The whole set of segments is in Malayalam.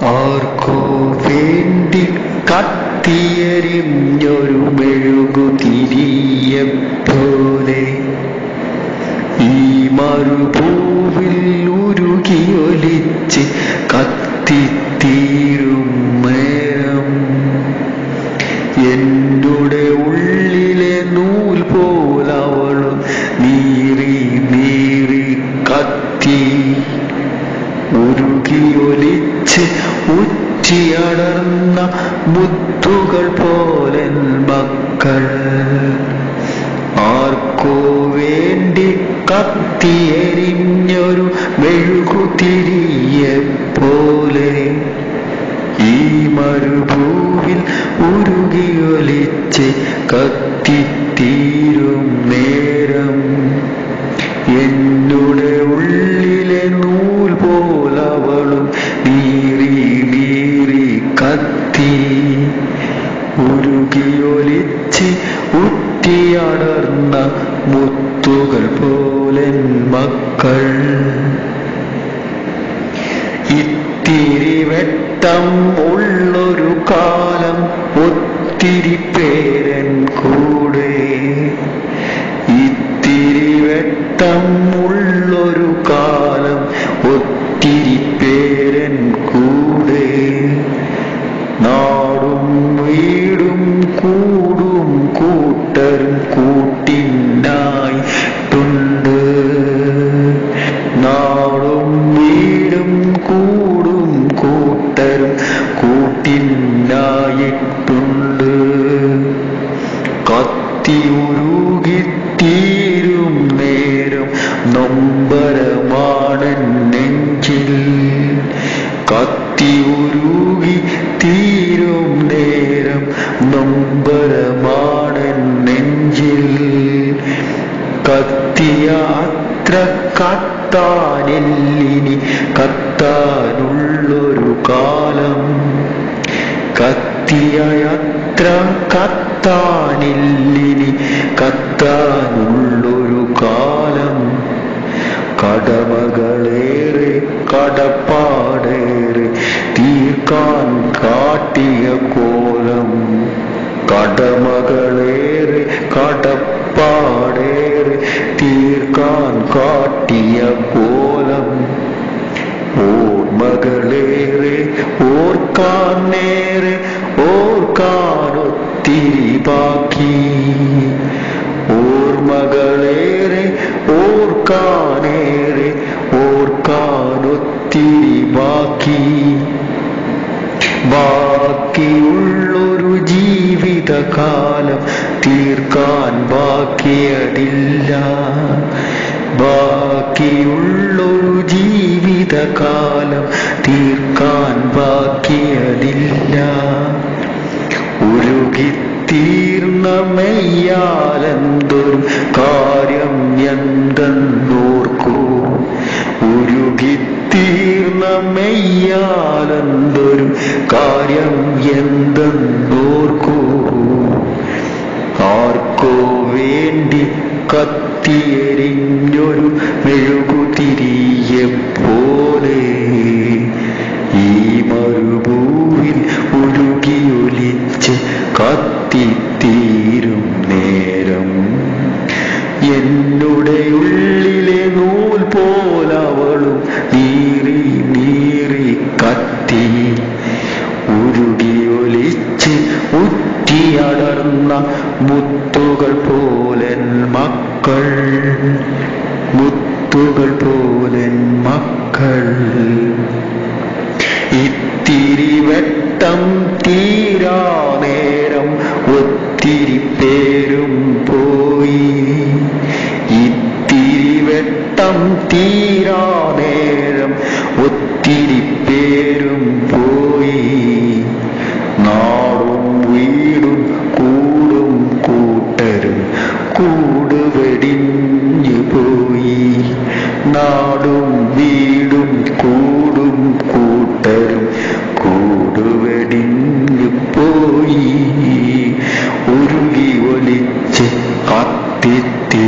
ആർക്കോ വേണ്ടി കത്തിയെരിഞ്ഞൊരു മെഴുകുതിരിയെ പോലെ ഈ മറുഭൂവിൽ ഉരുകിയൊലിച്ച് കത്തിത്തീരും നേരം എന്നുടെ ഉള്ളിലെ നൂൽ പോലവളും നീറി നീറി കത്തി ഉരുകിയൊലിച്ച് ഉറ്റിയടർന്ന മുത്തുകൾ പോലെ മക്കൾ ആർക്കോ വേണ്ടി കത്തിയെരിഞ്ഞൊരു മെഴുകുതിരിയെ പോലെ ഈ മരുഭൂവിൽ ഉരുകിയൊലിച്ച് കത്തിത്തീരും നേരം എന്നുടെ ഉള്ളിലെ നൂൽ പോലവളും നീറി നീറി കത്തി ഉരുകിയൊലിച്ച് ഉറ്റിയടർന്ന മുത്തുകൾ പോലെ മക്കൾ ഇത്തിരി വെട്ടം ഉള്ളൊരു കാലം ഒത്തിരി പേരൻ കൂടെ ഇത്തിരി വെട്ടം ഉള്ളൊരു കാലം ഒത്തിരി പേരൻ കൂടെ നാടും വീടും കൂടും കൂട്ടരും കൂട്ടിനായിട്ടുണ്ട് നാടും വീടും കൂടും കൂട്ടരും കൂട്ടിനായിട്ടുണ്ട് കത്തി ഉരുകി തീരും നേരം നൊമ്പരമാണ് നെഞ്ചിൽ കത്തി ഉരുകി തീരും നേരം നൊമ്പരമാണ് നെഞ്ചിൽ കത്തിയ അത്ര കത്താനില്ലിനി കത്താനുള്ളൊരു കാലം കത്തിയ അത്ര കത്താനില്ലിനി കത്താനുള്ളൊരു കാലം കടമകളേറെ കടപ്പാടേറെ തീർക്കാൻ കാട്ടിയ കോലം കടമകളേറെ കടപ്പാടേറെ തീർക്കാൻ കാട്ടിയ കോലം ഓർമ്മകളേറെ ഓർക്കാൻ നേരെ ഓർക്കാനൊത്തിരി ബാക്കി ഓർമ്മകളേറെ ഓർക്കാനേറെ ഓർക്കാനൊത്തിരി ബാക്കി ബാക്കിയുള്ളൊരു ജീവിതകാലം തീർക്കാൻ ബാക്കിയതില്ല ബാക്കിയുള്ളൊരു ജീവിതകാലം തീർക്കാൻ ബാക്കിയതില്ല ഉരുകിത്തീർന്ന മെയ്യാലെന്തൊരു കാര്യം എന്തെന്നോർക്കൂ ഉരുകിത്തീർന്ന മെയ്യാലെന്തൊരു കാര്യം എന്തെന്നോർക്കൂ ആർക്കോ വേണ്ടി കത്തിയെരിഞ്ഞൊരു മെഴുകുതിരിയെ പോലെ ഈ മരുഭൂവിൽ ഉരുകിയൊലിച്ച് കത്തിത്തീരും നേരം എന്നുടെ ഉള്ളിലെ നൂൽ പോലവളും നീറി നീറി കത്തി ഉരുകിയൊലിച്ച് ഉറ്റിയടർന്ന മുത്തുകൾ പോലൻ മക്കൾ മുത്തുകൾ പോലൻ മക്കൾ ഇത്തിരി വെട്ടം തീരാ നേരം ഒത്തിരി പേരും പോയി ഇത്തിരി വെട്ടം തീരാ നേരം ഒത്തിരി പേരും പോയി നാടും വീടും കൂടും കൂട്ടരും കൂട് വെടിഞ്ഞു പോയി നാടും വീടും കൂടും കൂട്ടരും കൂട് വെടിഞ്ഞു പോയി ഉരുകി ഒലിച്ച്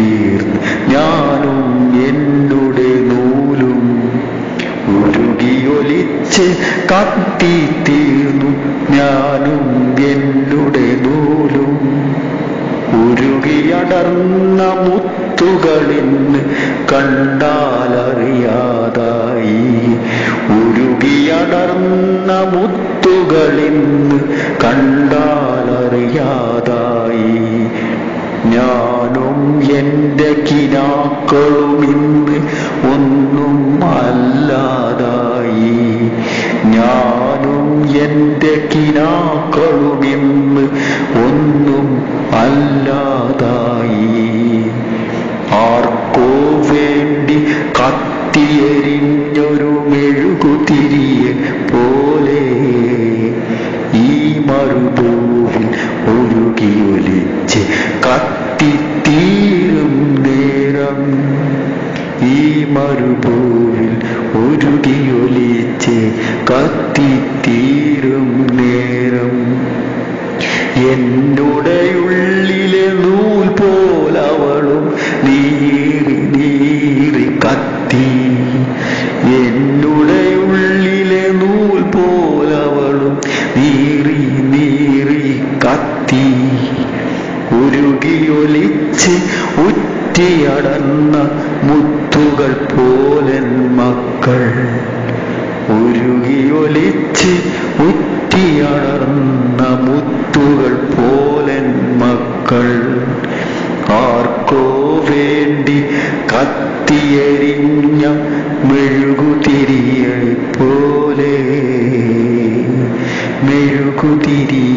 കത്തിത്തീർന്ന് ഞാനും എന്നുടെ നൂലും ഉരുകിയൊലിച്ച് ഉരുകിയൊലിച്ച് കത്തിത്തീർന്നു ഞാനും എന്നുടെ നൂലും ഉരുകിയടർന്ന മുത്തുകളിന്ന് കണ്ടാലറിയാതായി ഉരുകിയടർന്ന മുത്തുകളിന്ന് കണ്ടാലറിയാതായി ഞാനും എൻ്റെ കിനാക്കളും ഇന്ന് ഒന്നും അല്ലാതായി ഞാനും എൻ്റെ കിനാക്കളും ഇന്ന് ഒന്നും അല്ലാതായി ആർക്കോ വേണ്ടി കത്തിയെരിഞ്ഞൊരു മെഴുകുതിരിയെ പോലെ ഈ മറുഭൂവിൽ ഒഴുകിയൊലിച്ച് കത്തിത്തീരും നേരം ഈ മറുഭൂവിൽ ഒഴുകിയൊലിച്ച് കത്തിത്തീരും നേരം എന്നുടെ ഉള്ളിലെ നൂൽ പോലവളും നീറി നീറി കത്തി എന്നുടെ ഉള്ളിലെ നൂൽ പോലവളും നീറി നീറി കത്തി ഉരുകിയൊലിച്ച് ഉറ്റിയടന്ന മുത്തുകൾ പോലൻ മക്കൾ ഉരുകിയൊലിച്ച് ഉറ്റിയടർന്ന മുത്തുകൾ പോലൻ മക്കൾ ആർക്കോ വേണ്ടി കത്തിയെരിഞ്ഞ മെഴുകുതിരിയെ പോലെ മെഴുകുതിരി